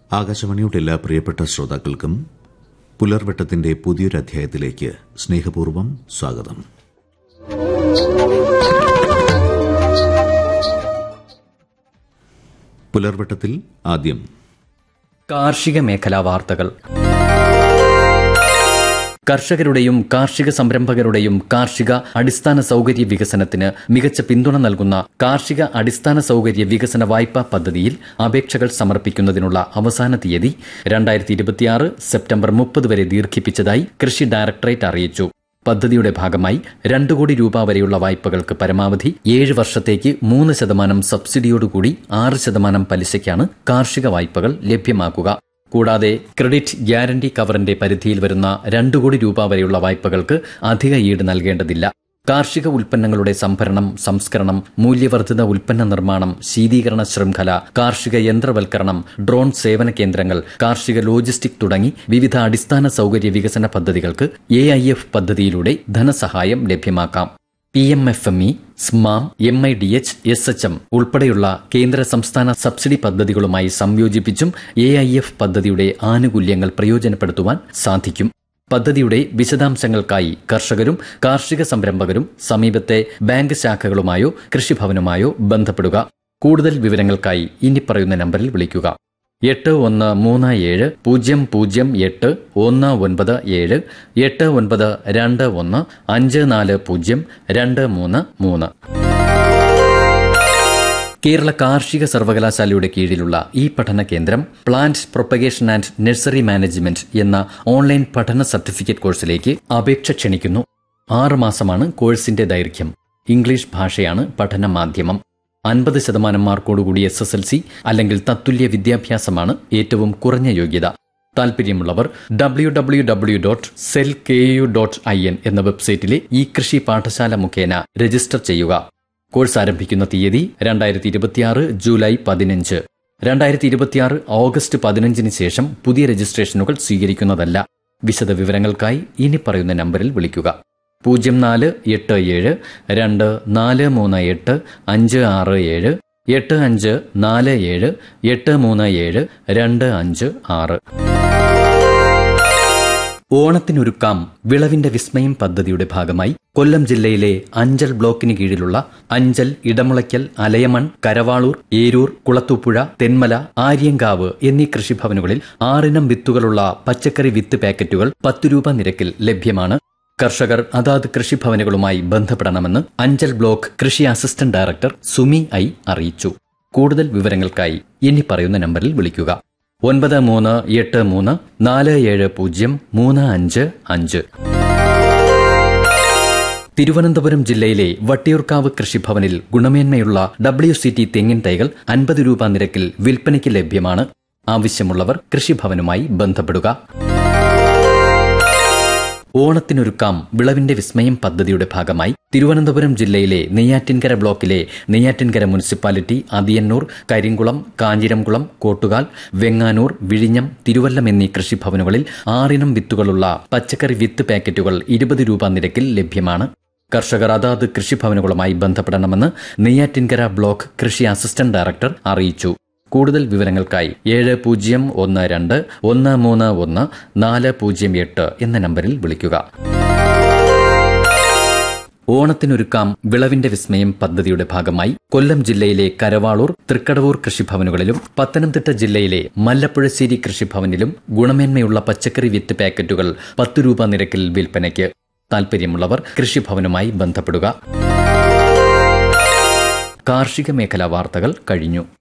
ആകാശവാണിയുടെ എല്ലാ പ്രിയപ്പെട്ട ശ്രോതാക്കൾക്കും പുലർവട്ടത്തിന്റെ പുതിയൊരു അധ്യായത്തിലേക്ക് സ്നേഹപൂർവ്വം സ്വാഗതം പുലർവട്ടത്തിൽ ആദ്യം കാർഷിക മേഖലാ വാർത്തകൾ കർഷകരുടെയും കാർഷിക സംരംഭകരുടെയും കാർഷിക അടിസ്ഥാന സൗകര്യ വികസനത്തിന് മികച്ച പിന്തുണ നൽകുന്ന കാർഷിക അടിസ്ഥാന സൗകര്യ വികസന വായ്പാ പദ്ധതിയിൽ അപേക്ഷകൾ സമർപ്പിക്കുന്നതിനുള്ള അവസാന തീയതി രണ്ടായിരത്തി ഇരുപത്തിയാറ് സെപ്റ്റംബർ മുപ്പത് വരെ ദീർഘിപ്പിച്ചതായി കൃഷി ഡയറക്ടറേറ്റ് അറിയിച്ചു പദ്ധതിയുടെ ഭാഗമായി രണ്ടു കോടി രൂപ വരെയുള്ള വായ്പകൾക്ക് പരമാവധി ഏഴ് വർഷത്തേക്ക് മൂന്ന് ശതമാനം സബ്സിഡിയോടുകൂടി ആറ് ശതമാനം പലിശയ്ക്കാണ് കാർഷിക വായ്പകൾ ലഭ്യമാക്കുക കൂടാതെ ക്രെഡിറ്റ് ഗ്യാരണ്ടി കവറിന്റെ പരിധിയിൽ വരുന്ന രണ്ടു കോടി രൂപ വരെയുള്ള വായ്പകൾക്ക് അധിക ഈട് നൽകേണ്ടതില്ല കാർഷിക ഉൽപ്പന്നങ്ങളുടെ സംഭരണം സംസ്കരണം മൂല്യവർദ്ധിത ഉൽപ്പന്ന നിർമ്മാണം ശീതീകരണ ശൃംഖല കാർഷിക യന്ത്രവൽക്കരണം ഡ്രോൺ സേവന കേന്ദ്രങ്ങൾ കാർഷിക ലോജിസ്റ്റിക് തുടങ്ങി വിവിധ അടിസ്ഥാന സൗകര്യ വികസന പദ്ധതികൾക്ക് എ പദ്ധതിയിലൂടെ ധനസഹായം ലഭ്യമാക്കാം P M F M E SMAM M I D H S H M ഉൾപ്പെടെയുള്ള കേന്ദ്ര സംസ്ഥാന സബ്സിഡി പദ്ധതികളുമായി സംയോജിപ്പിച്ചും എ ഐ എഫ് പദ്ധതിയുടെ ആനുകൂല്യങ്ങൾ പ്രയോജനപ്പെടുത്തുവാൻ സാധിക്കും പദ്ധതിയുടെ വിശദാംശങ്ങൾക്കായി കർഷകരും കാർഷിക സംരംഭകരും സമീപത്തെ ബാങ്ക് ശാഖകളുമായോ കൃഷിഭവനുമായോ ബന്ധപ്പെടുക കൂടുതൽ വിവരങ്ങൾക്കായി ഇനി പറയുന്ന നമ്പറിൽ വിളിക്കുക എട്ട് ഒന്ന് മൂന്ന് ഏഴ് പൂജ്യം പൂജ്യം എട്ട് ഒന്ന് ഒൻപത് ഏഴ് എട്ട് ഒൻപത് രണ്ട് ഒന്ന് അഞ്ച് നാല് പൂജ്യം രണ്ട് മൂന്ന് മൂന്ന് കേരള കാർഷിക സർവകലാശാലയുടെ കീഴിലുള്ള ഈ പഠന കേന്ദ്രം plant propagation and nursery management എന്ന ഓൺലൈൻ പഠന സർട്ടിഫിക്കറ്റ് കോഴ്സിലേക്ക് അപേക്ഷ ക്ഷണിക്കുന്നു ആറ് മാസമാണ് കോഴ്സിന്റെ ദൈർഘ്യം ഇംഗ്ലീഷ് ഭാഷയാണ് പഠന മാധ്യമം അൻപത് ശതമാനം മാർക്കോടുകൂടി എസ് എസ് എൽ സി അല്ലെങ്കിൽ തത്തുല്യ വിദ്യാഭ്യാസമാണ് ഏറ്റവും കുറഞ്ഞ യോഗ്യത താൽപര്യമുള്ളവർ W W W dot cell K U dot I N എന്ന വെബ്സൈറ്റിലെ ഈ കൃഷി പാഠശാല മുഖേന രജിസ്റ്റർ ചെയ്യുക കോഴ്സ് ആരംഭിക്കുന്ന തീയതി രണ്ടായിരത്തി ഇരുപത്തിയാറ് ജൂലൈ പതിനഞ്ച് രണ്ടായിരത്തി ഇരുപത്തിയാറ് ഓഗസ്റ്റ് പതിനഞ്ചിന് ശേഷം പുതിയ രജിസ്ട്രേഷനുകൾ സ്വീകരിക്കുന്നതല്ല വിശദ വിവരങ്ങൾക്കായി ഇനി പറയുന്ന നമ്പറിൽ വിളിക്കുക പൂജ്യം നാല് എട്ട് ഏഴ് രണ്ട് നാല് മൂന്ന് എട്ട് അഞ്ച് ആറ് ഏഴ് എട്ട് അഞ്ച് നാല് ഏഴ് എട്ട് മൂന്ന് ഏഴ് രണ്ട് അഞ്ച് ആറ് ഓണത്തിനൊരുക്കാം വിളവിന്റെ വിസ്മയം പദ്ധതിയുടെ ഭാഗമായി കൊല്ലം ജില്ലയിലെ അഞ്ചൽ ബ്ലോക്കിന് കീഴിലുള്ള അഞ്ചൽ ഇടമുളയ്ക്കൽ അലയമൺ കരവാളൂർ ഏരൂർ കുളത്തൂപ്പുഴ തെന്മല ആര്യങ്കാവ് എന്നീ കൃഷിഭവനുകളിൽ ആറിനം വിത്തുകളുള്ള പച്ചക്കറി വിത്ത് പാക്കറ്റുകൾ പത്ത് രൂപ നിരക്കിൽ ലഭ്യമാണ് കർഷകർ അതാത് കൃഷിഭവനുകളുമായി ബന്ധപ്പെടണമെന്ന് അഞ്ചൽ ബ്ലോക്ക് കൃഷി അസിസ്റ്റന്റ് ഡയറക്ടർ സുമി ഐ അറിയിച്ചു കൂടുതൽ വിവരങ്ങൾക്കായി ഇനി പറയുന്ന നമ്പറിൽ വിളിക്കുക ഒൻപത് മൂന്ന് എട്ട് മൂന്ന് നാല് ഏഴ് പൂജ്യം മൂന്ന് അഞ്ച് അഞ്ച് തിരുവനന്തപുരം ജില്ലയിലെ വട്ടിയൂർക്കാവ് കൃഷിഭവനിൽ ഗുണമേന്മയുള്ള ഡബ്ല്യു സി ടി തെങ്ങിൻ തൈകൾ അൻപത് രൂപ നിരക്കിൽ വിൽപ്പനയ്ക്ക് ലഭ്യമാണ് ആവശ്യമുള്ളവർ കൃഷിഭവനുമായി ബന്ധപ്പെടുക ഓണത്തിനൊരുക്കാം വിളവിന്റെ വിസ്മയം പദ്ധതിയുടെ ഭാഗമായി തിരുവനന്തപുരം ജില്ലയിലെ നെയ്യാറ്റിൻകര ബ്ലോക്കിലെ നെയ്യാറ്റിൻകര മുനിസിപ്പാലിറ്റി അതിയന്നൂർ കരിങ്കുളം കാഞ്ഞിരംകുളം കോട്ടുകാൽ വെങ്ങാനൂർ വിഴിഞ്ഞം തിരുവല്ലം എന്നീ കൃഷിഭവനുകളിൽ ആറിനം വിത്തുകളുള്ള പച്ചക്കറി വിത്ത് പാക്കറ്റുകൾ ഇരുപത് രൂപ നിരക്കിൽ ലഭ്യമാണ് കർഷകർ അതാത് കൃഷിഭവനുകളുമായി ബന്ധപ്പെടണമെന്ന് നെയ്യാറ്റിൻകര ബ്ലോക്ക് കൃഷി അസിസ്റ്റന്റ് ഡയറക്ടർ അറിയിച്ചു കൂടുതൽ വിവരങ്ങൾക്കായി ഏഴ് പൂജ്യം ഒന്ന് രണ്ട് ഒന്ന് മൂന്ന് ഒന്ന് നാല് പൂജ്യം എട്ട് എന്ന നമ്പറിൽ വിളിക്കുക ഓണത്തിനൊരുക്കാം വിളവിന്റെ വിസ്മയം പദ്ധതിയുടെ ഭാഗമായി കൊല്ലം ജില്ലയിലെ കരവാളൂർ തൃക്കടവൂർ കൃഷിഭവനുകളിലും പത്തനംതിട്ട ജില്ലയിലെ മല്ലപ്പുഴശ്ശേരി കൃഷിഭവനിലും ഗുണമേന്മയുള്ള പച്ചക്കറി വിത്ത് പാക്കറ്റുകൾ പത്ത് രൂപ നിരക്കിൽ വിൽപ്പനയ്ക്ക് താൽപര്യമുള്ളവർ കൃഷിഭവനുമായി ബന്ധപ്പെടുക കാർഷിക മേഖലാ വാർത്തകൾ കഴിഞ്ഞു